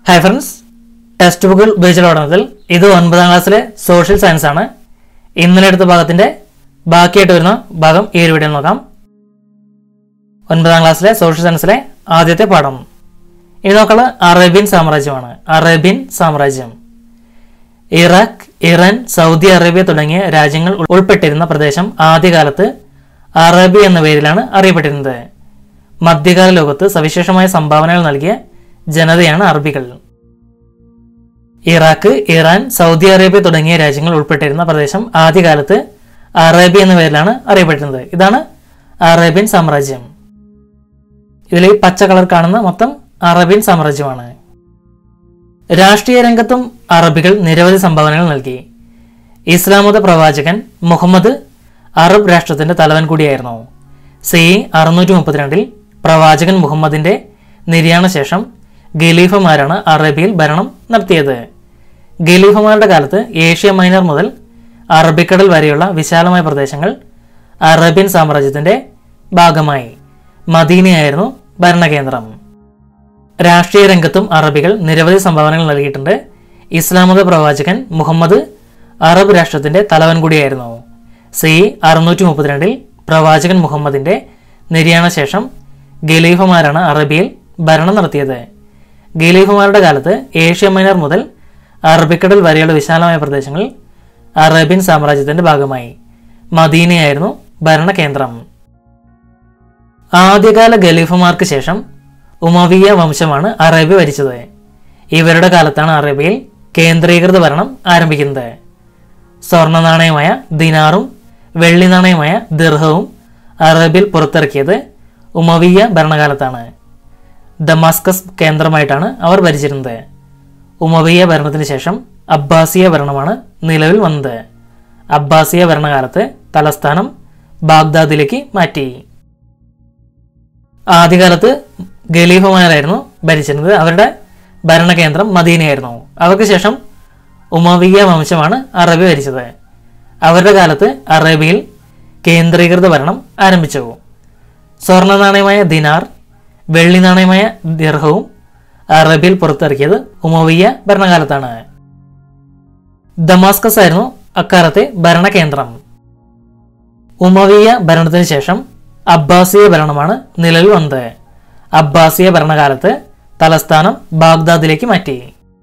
hi friends text ബുക്കുകൾ ഉപയോഗിച്ചുള്ള പഠനത്തിൽ ഇത് ഒൻപതാം ക്ലാസ്സിലെ സോഷ്യൽ സയൻസ് ആണ് ഇന്നലെ എടുത്ത ഭാഗത്തിന്റെ ബാക്കിയായിട്ട് വരുന്ന ഭാഗം ഈ ഒരു വീഡിയോ നോക്കാം ഒൻപതാം ക്ലാസ്സിലെ സോഷ്യൽ സയൻസിലെ ആദ്യത്തെ പാഠം ഇനി നോക്കുന്നത് അറേബ്യൻ സാമ്രാജ്യമാണ് അറേബ്യൻ സാമ്രാജ്യം ഇറാഖ് ഇറാൻ സൗദി അറേബ്യ തുടങ്ങിയ രാജ്യങ്ങൾ ഉൾപ്പെട്ടിരുന്ന പ്രദേശം ആദ്യകാലത്ത് അറേബ്യ എന്ന പേരിലാണ് അറിയപ്പെട്ടിരുന്നത് മധ്യകാല ലോകത്ത് സവിശേഷമായ സംഭാവനകൾ നൽകിയ ജനതയാണ് അറബികൾ ഇറാഖ് ഇറാൻ സൗദി അറേബ്യ തുടങ്ങിയ രാജ്യങ്ങൾ ഉൾപ്പെട്ടിരുന്ന പ്രദേശം ആദ്യകാലത്ത് അറേബ്യ എന്ന പേരിലാണ് അറിയപ്പെട്ടിരുന്നത് ഇതാണ് അറേബ്യൻ സാമ്രാജ്യം ഇതിൽ ഈ പച്ച കളർ കാണുന്ന മൊത്തം അറേബ്യൻ സാമ്രാജ്യമാണ് രാഷ്ട്രീയ രംഗത്തും അറബികൾ നിരവധി സംഭാവനകൾ നൽകി ഇസ്ലാം മത പ്രവാചകൻ മുഹമ്മദ് അറബ് രാഷ്ട്രത്തിന്റെ തലവൻ കൂടിയായിരുന്നു സി അറുന്നൂറ്റി മുപ്പത്തിരണ്ടിൽ പ്രവാചകൻ മുഹമ്മദിന്റെ നിര്യാണ ശേഷം ഖലീഫമാരാണ് അറേബ്യയിൽ ഭരണം നടത്തിയത് ഖലീഫമാരുടെ കാലത്ത് ഏഷ്യ മൈനർ മുതൽ അറബിക്കടൽ വരെയുള്ള വിശാലമായ പ്രദേശങ്ങൾ അറേബ്യൻ സാമ്രാജ്യത്തിന്റെ ഭാഗമായി മദീനയായിരുന്നു ഭരണകേന്ദ്രം രാഷ്ട്രീയ രംഗത്തും അറബികൾ നിരവധി സംഭാവനകൾ നൽകിയിട്ടുണ്ട് ഇസ്ലാം മത പ്രവാചകൻ മുഹമ്മദ് അറബ് രാഷ്ട്രത്തിന്റെ തലവൻ കൂടിയായിരുന്നു സി അറുന്നൂറ്റി മുപ്പത്തിരണ്ടിൽ പ്രവാചകൻ മുഹമ്മദിന്റെ നിര്യാണ ശേഷം ഖലീഫമാരാണ് അറബിയിൽ ഭരണം നടത്തിയത് ഖലീഫമാരുടെ കാലത്ത് ഏഷ്യ മൈനർ മുതൽ അറബിക്കടൽ വരെയുള്ള വിശാലമായ പ്രദേശങ്ങൾ അറേബ്യൻ സാമ്രാജ്യത്തിന്റെ ഭാഗമായി മദീനയായിരുന്നു ഭരണകേന്ദ്രം ആദ്യകാല ഖലീഫമാർക്ക് ശേഷം ഉമവിയ വംശമാണ് അറേബ്യ ഭരിച്ചത് ഇവരുടെ കാലത്താണ് അറേബ്യയിൽ കേന്ദ്രീകൃത ഭരണം ആരംഭിക്കുന്നത് സ്വർണ്ണ നാണയമായ ദിനാറും വെള്ളി നാണയമായ ദിർഹവും അറേബ്യയിൽ പുറത്തിറക്കിയത് ഉമവിയ ഭരണകാലത്താണ് ദമാസ്കസ് കേന്ദ്രമായിട്ടാണ് അവർ ഭരിച്ചിരുന്നത് ഉമവിയ ഭരണത്തിന് ശേഷം അബ്ബാസിയ ഭരണമാണ് നിലവിൽ വന്നത് അബ്ബാസിയ ഭരണകാലത്ത് തലസ്ഥാനം ബാഗ്ദാദിലേക്ക് മാറ്റി ആദ്യകാലത്ത് ഖലീഫമാരായിരുന്നു ഭരിച്ചിരുന്നത് അവരുടെ ഭരണകേന്ദ്രം മദീനയായിരുന്നു അവർക്ക് ശേഷം ഉമവിയ വംശമാണ് അറബി ഭരിച്ചത് അവരുടെ കാലത്ത് അറേബ്യയിൽ കേന്ദ്രീകൃത ഭരണം ആരംഭിച്ചു സ്വർണ്ണ നാണയമായ ദിനാർ വെള്ളി നാണയമായ ദിർഹവും അറബിയിൽ പുറത്തിറക്കിയത് ഉമവിയ ഭരണകാലത്താണ് ദമാസ്കസ് ആയിരുന്നു അക്കാലത്തെ ഭരണകേന്ദ്രം ഉമവിയ ഭരണത്തിന് ശേഷം അബ്ബാസിയ ഭരണമാണ് നിലവിൽ വന്നത് അബ്ബാസിയ ഭരണകാലത്ത് തലസ്ഥാനം ബാഗ്ദാദിലേക്ക് മാറ്റി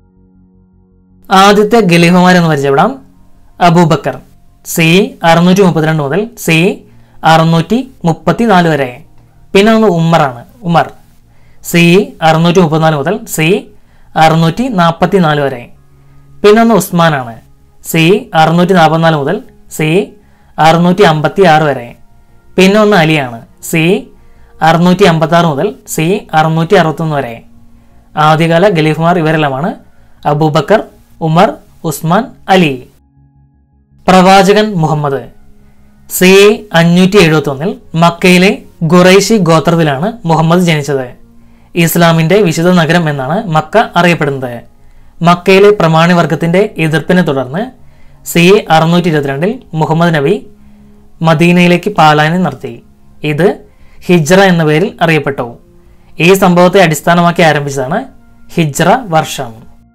ആദ്യത്തെ ഖലീഫമാരെന്ന് പരിചയപ്പെടാം അബൂബക്കർ സി അറുന്നൂറ്റി മുപ്പത്തിരണ്ട് മുതൽ സി അറുന്നൂറ്റി മുപ്പത്തി നാല് വരെ പിന്നെ ഒന്ന് ഉമ്മറാണ് ഉമർ സി അറുന്നൂറ്റി മുപ്പത്തിനാല് മുതൽ സി അറുന്നൂറ്റി നാൽപ്പത്തി നാല് വരെ പിന്നെ ഒന്ന് ഉസ്മാനാണ് സി അറുന്നൂറ്റി നാൽപ്പത്തിനാല് മുതൽ സി അറുന്നൂറ്റി അമ്പത്തി ആറ് വരെ പിന്നെ ഒന്ന് അലിയാണ് സി അറുന്നൂറ്റി അമ്പത്തി ആറ് മുതൽ സി അറുന്നൂറ്റി അറുപത്തൊന്ന് വരെ ആദ്യകാല ഖലീഫുമാർ ഇവരെല്ലാമാണ് അബൂബക്കർ ഉമർ ഉസ്മാൻ അലി പ്രവാചകൻ മുഹമ്മദ് സി അഞ്ഞൂറ്റി എഴുപത്തി ഒന്നിൽ മക്കയിലെ ഖുറൈശി ഗോത്രത്തിലാണ് മുഹമ്മദ് ജനിച്ചത് ഇസ്ലാമിന്റെ വിശുദ്ധ നഗരം എന്നാണ് മക്ക അറിയപ്പെടുന്നത് മക്കയിലെ പ്രമാണിവർഗത്തിന്റെ എതിർപ്പിനെ തുടർന്ന് സി അറുന്നൂറ്റി ഇരുപത്തിരണ്ടിൽ മുഹമ്മദ് നബി മദീനയിലേക്ക് പാലായനം നടത്തി ഇത് ഹിജ്റ എന്ന പേരിൽ അറിയപ്പെട്ടു ഈ സംഭവത്തെ അടിസ്ഥാനമാക്കി ആരംഭിച്ചതാണ് ഹിജ്റ വർഷം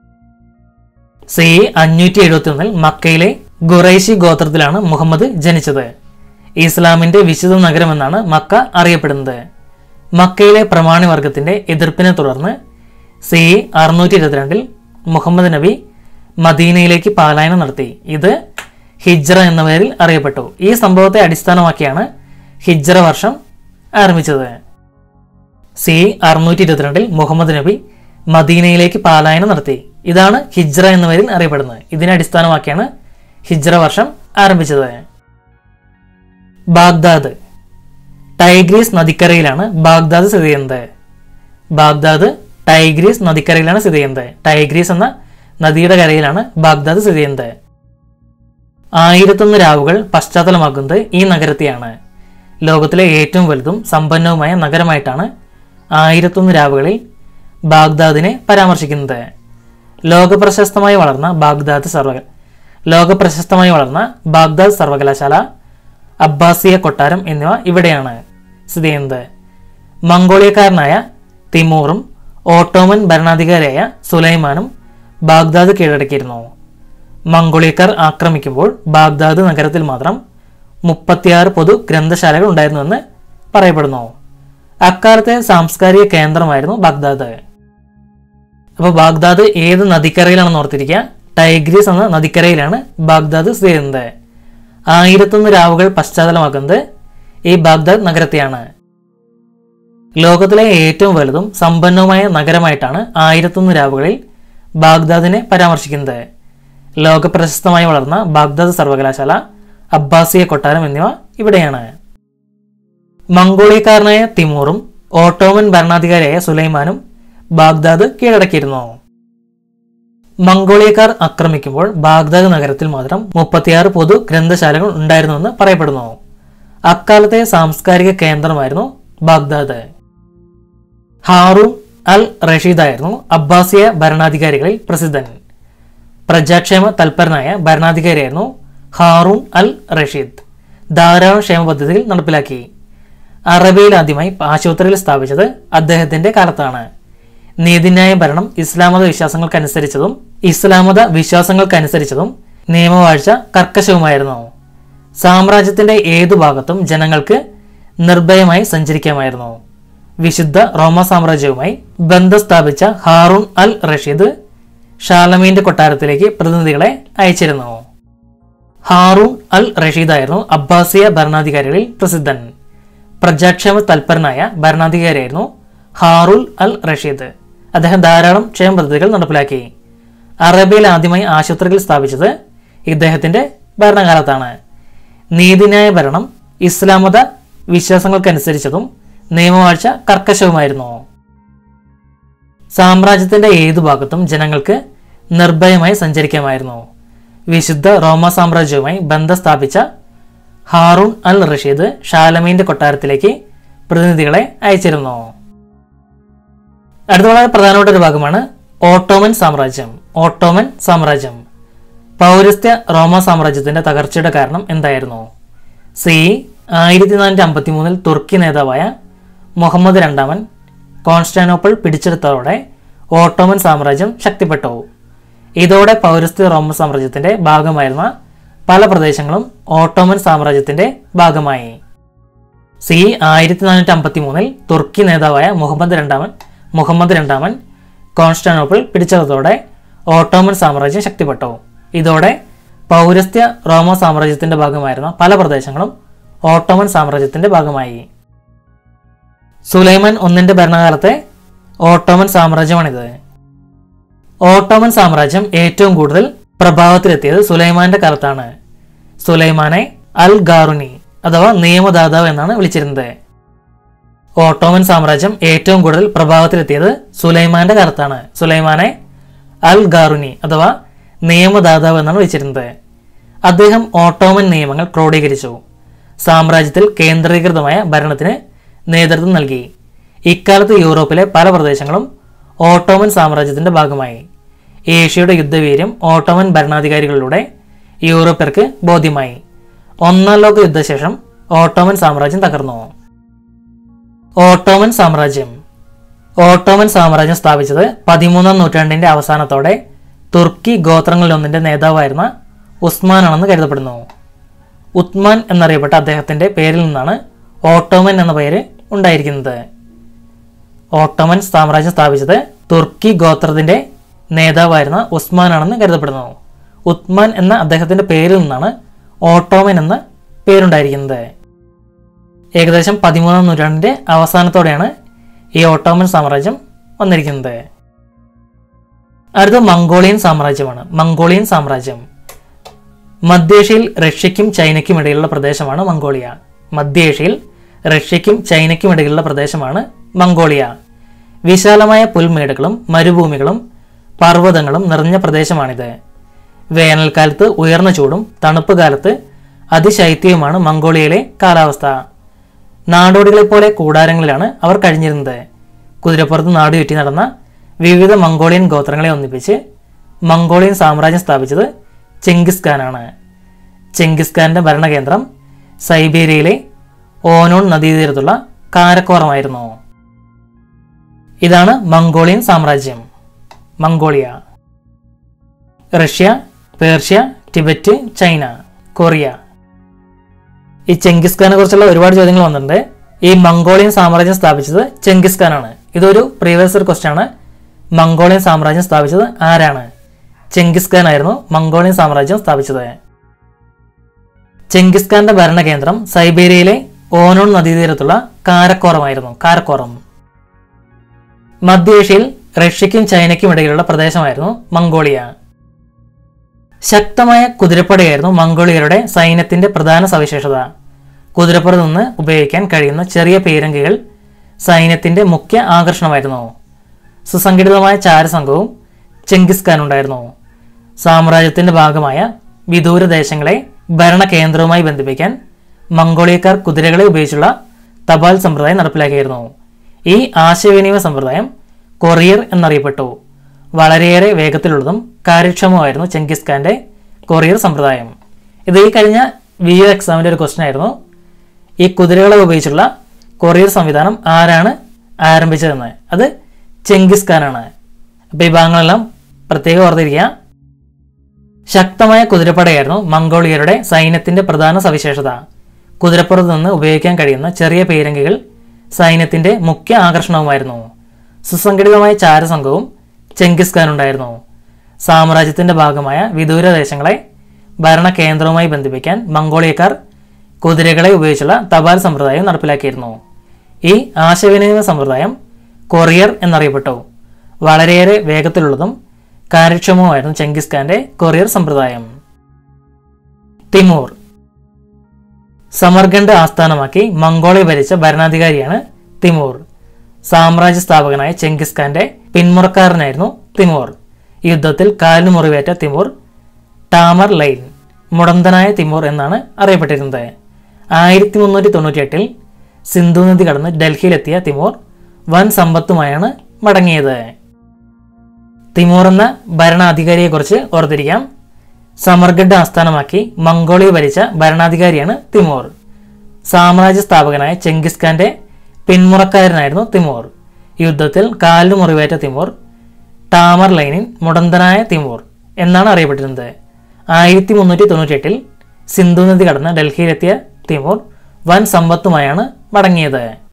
സി അഞ്ഞൂറ്റി എഴുപത്തി ഒന്നിൽ മക്കയിലെ ഖുറൈശി ഗോത്രത്തിലാണ് മുഹമ്മദ് ജനിച്ചത് ഇസ്ലാമിന്റെ വിശുദ്ധ നഗരം എന്നാണ് മക്ക അറിയപ്പെടുന്നത് മക്കയിലെ പ്രമാണി വർഗത്തിന്റെ എതിർപ്പിനെ തുടർന്ന് സി അറുന്നൂറ്റി ഇരുപത്തിരണ്ടിൽ മുഹമ്മദ് നബി മദീനയിലേക്ക് പാലായനം നടത്തി ഇത് ഹിജ്റ എന്ന പേരിൽ അറിയപ്പെട്ടു ഈ സംഭവത്തെ അടിസ്ഥാനമാക്കിയാണ് ഹിജ്റ വർഷം ആരംഭിച്ചത് സി അറുന്നൂറ്റി ഇരുപത്തിരണ്ടിൽ മുഹമ്മദ് നബി മദീനയിലേക്ക് പാലായനം നടത്തി ഇതാണ് ഹിജ്റ എന്ന പേരിൽ അറിയപ്പെടുന്നത് ഇതിനെ അടിസ്ഥാനമാക്കിയാണ് ഹിജ്റ വർഷം ആരംഭിച്ചത് ബാഗ്ദാദ് ടൈഗ്രീസ് നദിക്കരയിലാണ് ബാഗ്ദാദ് സ്ഥിതി ചെയ്യുന്നത് ബാഗ്ദാദ് ടൈഗ്രീസ് നദിക്കരയിലാണ് സ്ഥിതി ചെയ്യുന്നത് ടൈഗ്രീസ് എന്ന നദിയുടെ കരയിലാണ് ബാഗ്ദാദ് സ്ഥിതി ചെയ്യുന്നത് ആയിരത്തൊന്ന് രാവുകൾ പശ്ചാത്തലമാക്കുന്നത് ഈ നഗരത്തെയാണ് ലോകത്തിലെ ഏറ്റവും വലുതും സമ്പന്നവുമായ നഗരമായിട്ടാണ് ആയിരത്തൊന്ന് രാവുകളിൽ ബാഗ്ദാദിനെ പരാമർശിക്കുന്നത് ലോകപ്രശസ്തമായി വളർന്ന ബാഗ്ദാദ് സർവക ലോകപ്രശസ്തമായി വളർന്ന ബാഗ്ദാദ് സർവകലാശാല അബ്ബാസിയ കൊട്ടാരം എന്നിവ ഇവിടെയാണ് സ്ഥിതി ചെയ്യുന്നത് മംഗോളിയക്കാരനായ തിമൂറും ഓട്ടോമൻ ഭരണാധികാരിയായ സുലൈമാനും ബാഗ്ദാദ് കീഴടക്കിയിരുന്നു മംഗോളിയക്കാർ ആക്രമിക്കുമ്പോൾ ബാഗ്ദാദ് നഗരത്തിൽ മാത്രം മുപ്പത്തിയാറ് പൊതു ഗ്രന്ഥശാലകൾ ഉണ്ടായിരുന്നുവെന്ന് പറയപ്പെടുന്നു അക്കാലത്തെ സാംസ്കാരിക കേന്ദ്രമായിരുന്നു ബാഗ്ദാദ് അപ്പോൾ ബാഗ്ദാദ് ഏത് നദിക്കരയിലാണെന്ന് ഓർത്തിരിക്കുക ടൈഗ്രീസ് എന്ന നദിക്കരയിലാണ് ബാഗ്ദാദ് സ്ഥിതി ചെയ്യുന്നത് ആയിരത്തൊന്ന് രാവുകൾ പശ്ചാത്തലമാക്കുന്നത് ഈ ബാഗ്ദാദ് നഗരത്തെയാണ് ലോകത്തിലെ ഏറ്റവും വലുതും സമ്പന്നവുമായ നഗരമായിട്ടാണ് ആയിരത്തൊന്ന് രാവുകളിൽ ബാഗ്ദാദിനെ പരാമർശിക്കുന്നത് ലോകപ്രശസ്തമായി വളർന്ന ബാഗ്ദാദ് സർവകലാശാല അബ്ബാസിയ കൊട്ടാരം എന്നിവ ഇവിടെയാണ് മംഗോളിയക്കാരനായ തിമൂറും ഓട്ടോമൻ ഭരണാധികാരിയായ സുലൈമാനും ബാഗ്ദാദ് കീഴടക്കിയിരുന്നു മംഗോളിയക്കാർ ആക്രമിക്കുമ്പോൾ ബാഗ്ദാദ് നഗരത്തിൽ മാത്രം മുപ്പത്തിയാറ് പൊതു ഗ്രന്ഥശാലകൾ ഉണ്ടായിരുന്നുവെന്ന് പറയപ്പെടുന്നു അക്കാലത്തെ സാംസ്കാരിക കേന്ദ്രമായിരുന്നു ബാഗ്ദാദ് ഹാറൂൺ അൽ റഷീദായിരുന്നു അബ്ബാസിയ ഭരണാധികാരികളിൽ പ്രസിദ്ധൻ പ്രജാക്ഷേമ തൽപരനായ ഭരണാധികാരിയായിരുന്നു ഹാറൂൺ അൽ റഷീദ് ധാരാളം ക്ഷേമ പദ്ധതികൾ നടപ്പിലാക്കി അറബിയിൽ ആദ്യമായി ആശുപത്രികൾ സ്ഥാപിച്ചത് അദ്ദേഹത്തിന്റെ കാലത്താണ് നീതിന്യായ ഭരണം ഇസ്ലാമത വിശ്വാസങ്ങൾക്കനുസരിച്ചതും ഇസ്ലാമത വിശ്വാസങ്ങൾക്കനുസരിച്ചതും നിയമവാഴ്ച കർക്കശവുമായിരുന്നു സാമ്രാജ്യത്തിന്റെ ഏതു ഭാഗത്തും ജനങ്ങൾക്ക് നിർഭയമായി സഞ്ചരിക്കാമായിരുന്നു വിശുദ്ധ റോമ സാമ്രാജ്യവുമായി ബന്ധം സ്ഥാപിച്ച ഹാറൂൺ അൽ റഷീദ് ഷാലമീന്റെ കൊട്ടാരത്തിലേക്ക് പ്രതിനിധികളെ അയച്ചിരുന്നു ഹാറൂൺ അൽ റഷീദായിരുന്നു അബ്ബാസിയ ഭരണാധികാരികളിൽ പ്രസിദ്ധൻ പ്രജാക്ഷേമ തൽപരനായ ഭരണാധികാരിയായിരുന്നു ഹാറൂൽ അൽ റഷീദ് അദ്ദേഹം ധാരാളം ക്ഷേമ പദ്ധതികൾ നടപ്പിലാക്കി അറേബ്യയിൽ ആദ്യമായി ആശുപത്രികൾ സ്ഥാപിച്ചത് ഇദ്ദേഹത്തിന്റെ ഭരണകാലത്താണ് നീതിന്യായ ഭരണം ഇസ്ലാമത വിശ്വാസങ്ങൾക്കനുസരിച്ചതും നിയമവാഴ്ച കർക്കശവുമായിരുന്നു സാമ്രാജ്യത്തിന്റെ ഏതു ഭാഗത്തും ജനങ്ങൾക്ക് നിർഭയമായി സഞ്ചരിക്കാമായിരുന്നു വിശുദ്ധ റോമ സാമ്രാജ്യവുമായി ബന്ധം സ്ഥാപിച്ച ഹാറൂൺ അൽ റഷീദ് ഷാലമീന്റെ കൊട്ടാരത്തിലേക്ക് പ്രതിനിധികളെ അയച്ചിരുന്നു അടുത്ത വളരെ പ്രധാനപ്പെട്ട ഒരു ഭാഗമാണ് ഓട്ടോമൻ സാമ്രാജ്യം ഓട്ടോമൻ സാമ്രാജ്യം പൗരസ്ത്യ റോമ സാമ്രാജ്യത്തിന്റെ തകർച്ചയുടെ കാരണം എന്തായിരുന്നു സി ആയിരത്തി നാനൂറ്റി അമ്പത്തി മൂന്നിൽ തുർക്കി നേതാവായ മുഹമ്മദ് രണ്ടാമൻ കോൺസ്റ്റാനോപ്പിൾ പിടിച്ചെടുത്തതോടെ ഓട്ടോമൻ സാമ്രാജ്യം ശക്തിപ്പെട്ടു ഇതോടെ പൗരസ്ത്യ റോമ സാമ്രാജ്യത്തിന്റെ ഭാഗമായിരുന്ന പല പ്രദേശങ്ങളും ഓട്ടോമൻ സാമ്രാജ്യത്തിന്റെ ഭാഗമായി സി ആയിരത്തി നാനൂറ്റി അമ്പത്തി മൂന്നിൽ തുർക്കി നേതാവായ മുഹമ്മദ് രണ്ടാമൻ മുഹമ്മദ് രണ്ടാമൻ കോൺസ്റ്റാനോപ്പിൾ പിടിച്ചെടുത്തതോടെ ഓട്ടോമൻ സാമ്രാജ്യം ശക്തിപ്പെട്ടു ഇതോടെ പൗരസ്ത്യ റോമ സാമ്രാജ്യത്തിന്റെ ഭാഗമായിരുന്ന പല പ്രദേശങ്ങളും ഓട്ടോമൻ സാമ്രാജ്യത്തിന്റെ ഭാഗമായി സുലൈമാൻ ഒന്നിന്റെ ഭരണകാലത്തെ ഓട്ടോമൻ സാമ്രാജ്യമാണിത് ഓട്ടോമൻ സാമ്രാജ്യം ഏറ്റവും കൂടുതൽ പ്രഭാവത്തിലെത്തിയത് സുലൈമാന്റെ കാലത്താണ് സുലൈമാനെ അൽ ഗാറുനി അഥവാ നിയമദാതാവ് എന്നാണ് വിളിച്ചിരുന്നത് ഓട്ടോമൻ സാമ്രാജ്യം ഏറ്റവും കൂടുതൽ പ്രഭാവത്തിലെത്തിയത് സുലൈമാന്റെ കാലത്താണ് സുലൈമാനെ അൽ ഗാറുനി അഥവാ നിയമദാതാവ് എന്നാണ് വിളിച്ചിരുന്നത് അദ്ദേഹം ഓട്ടോമൻ നിയമങ്ങൾ ക്രോഡീകരിച്ചു സാമ്രാജ്യത്തിൽ കേന്ദ്രീകൃതമായ ഭരണത്തിന് നേതൃത്വം നൽകി ഇക്കാലത്ത് യൂറോപ്പിലെ പല പ്രദേശങ്ങളും ഓട്ടോമൻ സാമ്രാജ്യത്തിന്റെ ഭാഗമായി ഏഷ്യയുടെ യുദ്ധവീര്യം ഓട്ടോമൻ ഭരണാധികാരികളിലൂടെ യൂറോപ്യർക്ക് ബോധ്യമായി ഒന്നാം ലോക യുദ്ധശേഷം ഓട്ടോമൻ സാമ്രാജ്യം തകർന്നു ഓട്ടോമൻ സാമ്രാജ്യം ഓട്ടോമൻ സാമ്രാജ്യം സ്ഥാപിച്ചത് പതിമൂന്നാം നൂറ്റാണ്ടിന്റെ അവസാനത്തോടെ തുർക്കി ഗോത്രങ്ങളിലൊന്നിന്റെ നേതാവായിരുന്ന ഉസ്മാനാണെന്ന് കരുതപ്പെടുന്നു ഉത്മാൻ എന്നറിയപ്പെട്ട അദ്ദേഹത്തിന്റെ പേരിൽ നിന്നാണ് ഓട്ടോമൻ എന്ന പേര് ഉണ്ടായിരിക്കുന്നത് ഓട്ടോമൻ സാമ്രാജ്യം സ്ഥാപിച്ചത് തുർക്കി ഗോത്രത്തിന്റെ നേതാവായിരുന്ന ഉസ്മാനാണെന്ന് കരുതപ്പെടുന്നു ഉത്മാൻ എന്ന അദ്ദേഹത്തിന്റെ പേരിൽ നിന്നാണ് ഓട്ടോമൻ എന്ന പേരുണ്ടായിരിക്കുന്നത് ഏകദേശം പതിമൂന്നാം നൂറ്റാണ്ടിന്റെ അവസാനത്തോടെയാണ് ഈ ഓട്ടോമൻ സാമ്രാജ്യം വന്നിരിക്കുന്നത് അടുത്ത മംഗോളിയൻ സാമ്രാജ്യമാണ് മംഗോളിയൻ സാമ്രാജ്യം മധ്യേഷ്യയിൽ റഷ്യയ്ക്കും ചൈനയ്ക്കും ഇടയിലുള്ള പ്രദേശമാണ് മംഗോളിയ മധ്യേഷ്യയിൽ റഷ്യയ്ക്കും ചൈനയ്ക്കും ഇടയിലുള്ള പ്രദേശമാണ് മംഗോളിയ വിശാലമായ പുൽമേടുകളും മരുഭൂമികളും പർവ്വതങ്ങളും നിറഞ്ഞ പ്രദേശമാണിത് വേനൽക്കാലത്ത് ഉയർന്ന ചൂടും തണുപ്പ് കാലത്ത് അതിശൈത്യവുമാണ് മംഗോളിയയിലെ കാലാവസ്ഥ നാടോടികളെപ്പോലെ കൂടാരങ്ങളിലാണ് അവർ കഴിഞ്ഞിരുന്നത് കുതിരപ്പുറത്ത് നാട് ചുറ്റി നടന്ന വിവിധ മംഗോളിയൻ ഗോത്രങ്ങളെ ഒന്നിപ്പിച്ച് മംഗോളിയൻ സാമ്രാജ്യം സ്ഥാപിച്ചത് ചെങ്കിസ് ഖാനാണ് ചെങ്കിസ് ഖാന്റെ ഭരണകേന്ദ്രം സൈബീരിയയിലെ ഓനോൺ നദീതീരത്തുള്ള കാരക്കോറമായിരുന്നു ഇതാണ് മംഗോളിയൻ സാമ്രാജ്യം Mongolia Russia Persia Tibet China Korea ഈ ചെങ്കിസ് ഖാനെ കുറിച്ചുള്ള ഒരുപാട് ചോദ്യങ്ങൾ വന്നിട്ടുണ്ട് ഈ മംഗോളിയൻ സാമ്രാജ്യം സ്ഥാപിച്ചത് ചെങ്കിസ് ഖാനാണ് ഇതൊരു പ്രീവിയസ് ഇയർ ക്വസ്റ്റ്യൻ ആണ് മംഗോളിയൻ സാമ്രാജ്യം സ്ഥാപിച്ചത് ആരാണ് ചെങ്കിസ് ഖാൻ ആയിരുന്നു മംഗോളിയൻ സാമ്രാജ്യം സ്ഥാപിച്ചത് ചെങ്കിസ് ഖാന്റെ ഭരണകേന്ദ്രം സൈബീരിയയിലെ ഓനോൺ നദീതീരത്തുള്ള കാരക്കോറമായിരുന്നു കാരക്കോറം മധ്യേഷ്യയിൽ റഷ്യയ്ക്കും ചൈനയ്ക്കും ഇടയിലുള്ള പ്രദേശമായിരുന്നു മംഗോളിയ ശക്തമായ കുതിരപ്പടയായിരുന്നു മംഗോളിയരുടെ സൈന്യത്തിന്റെ പ്രധാന സവിശേഷത കുതിരപ്പുറ നിന്ന് ഉപയോഗിക്കാൻ കഴിയുന്ന ചെറിയ പീരങ്കികൾ സൈന്യത്തിന്റെ മുഖ്യ ആകർഷണമായിരുന്നു സുസംഘടിതമായ ചാരസംഘവും ചെങ്കിസ് ഖാൻ ഉണ്ടായിരുന്നു സാമ്രാജ്യത്തിന്റെ ഭാഗമായ വിദൂര ദേശങ്ങളെ ഭരണകേന്ദ്രവുമായി ബന്ധിപ്പിക്കാൻ മംഗോളിയക്കാർ കുതിരകളെ ഉപയോഗിച്ചുള്ള തപാൽ സമ്പ്രദായം നടപ്പിലാക്കിയിരുന്നു ഈ ആശയവിനിമയ സമ്പ്രദായം കൊറിയർ എന്നറിയപ്പെട്ടു വളരെയേറെ വേഗത്തിലുള്ളതും കാര്യക്ഷമമായിരുന്നു ചെങ്കിസ് ഖാന്റെ കൊറിയർ സമ്പ്രദായം ഇത് ഈ കഴിഞ്ഞ വി യു എക്സാമിൻ്റെ ഒരു ക്വസ്റ്റൻ ആയിരുന്നു ഈ കുതിരകളെ ഉപയോഗിച്ചുള്ള കൊറിയർ സംവിധാനം ആരാണ് ആരംഭിച്ചതെന്ന് അത് ചെങ്കിസ് ഖാനാണ് അപ്പോൾ ഈ ഭാഗങ്ങളെല്ലാം പ്രത്യേകം ഓർത്തിരിക്കുക ശക്തമായ കുതിരപ്പടയായിരുന്നു മംഗോളിയരുടെ സൈന്യത്തിന്റെ പ്രധാന സവിശേഷത കുതിരപ്പുറത്ത് നിന്ന് ഉപയോഗിക്കാൻ കഴിയുന്ന ചെറിയ പീരങ്കികൾ സൈന്യത്തിന്റെ മുഖ്യ ആകർഷണവുമായിരുന്നു സുസംഘടിതമായ ചാരസംഘവും ചെങ്കിസ് ഖാൻ ഉണ്ടായിരുന്നു സാമ്രാജ്യത്തിന്റെ ഭാഗമായ വിദൂര ദേശങ്ങളെ ഭരണകേന്ദ്രവുമായി ബന്ധിപ്പിക്കാൻ മംഗോളിയക്കാർ കുതിരകളെ ഉപയോഗിച്ചുള്ള തപാൽ സമ്പ്രദായം നടപ്പിലാക്കിയിരുന്നു ഈ ആശയവിനിമയ സമ്പ്രദായം കൊറിയർ എന്നറിയപ്പെട്ടു വളരെയേറെ വേഗത്തിലുള്ളതും കാര്യക്ഷമവുമായിരുന്നു ചെങ്കിസ് ഖാന്റെ കൊറിയർ സമ്പ്രദായം തിമൂർ സമർഗണ്ഡ് ആസ്ഥാനമാക്കി മംഗോളിയ ഭരിച്ച ഭരണാധികാരിയാണ് തിമൂർ സാമ്രാജ്യ സ്ഥാപകനായ ചെങ്കിസ് ഖാന്റെ പിന്മുറക്കാരനായിരുന്നു തിമൂർ യുദ്ധത്തിൽ കാലിന് മുറിവേറ്റ തിമൂർ ടാമർ ലൈൻ മുടന്തനായ തിമൂർ എന്നാണ് അറിയപ്പെട്ടിരുന്നത് ആയിരത്തി മുന്നൂറ്റി തൊണ്ണൂറ്റി എട്ടിൽ സിന്ധു നദി കടന്ന് ഡൽഹിയിലെത്തിയ തിമൂർ വൻ സമ്പത്തുമായാണ് മടങ്ങിയത് തിമൂർ എന്ന ഭരണാധികാരിയെക്കുറിച്ച് ഓർത്തിരിക്കാം സമർഗഡ് ആസ്ഥാനമാക്കി മംഗോളിയ ഭരിച്ച ഭരണാധികാരിയാണ് തിമൂർ സാമ്രാജ്യ സ്ഥാപകനായ ചെങ്കിസ് ഖാന്റെ പിന്മുറക്കാരനായിരുന്നു തിമൂർ യുദ്ധത്തിൽ കാലിന് മുറിവേറ്റ തിമൂർ ടാമർ ലൈനിൻ മുടന്തനായ തിമൂർ എന്നാണ് അറിയപ്പെട്ടിരുന്നത് ആയിരത്തി മുന്നൂറ്റി തൊണ്ണൂറ്റി എട്ടിൽ സിന്ധു നദി കടന്ന് ഡൽഹിയിലെത്തിയ തിമൂർ വൻ സമ്പത്തുമായാണ് മടങ്ങിയത്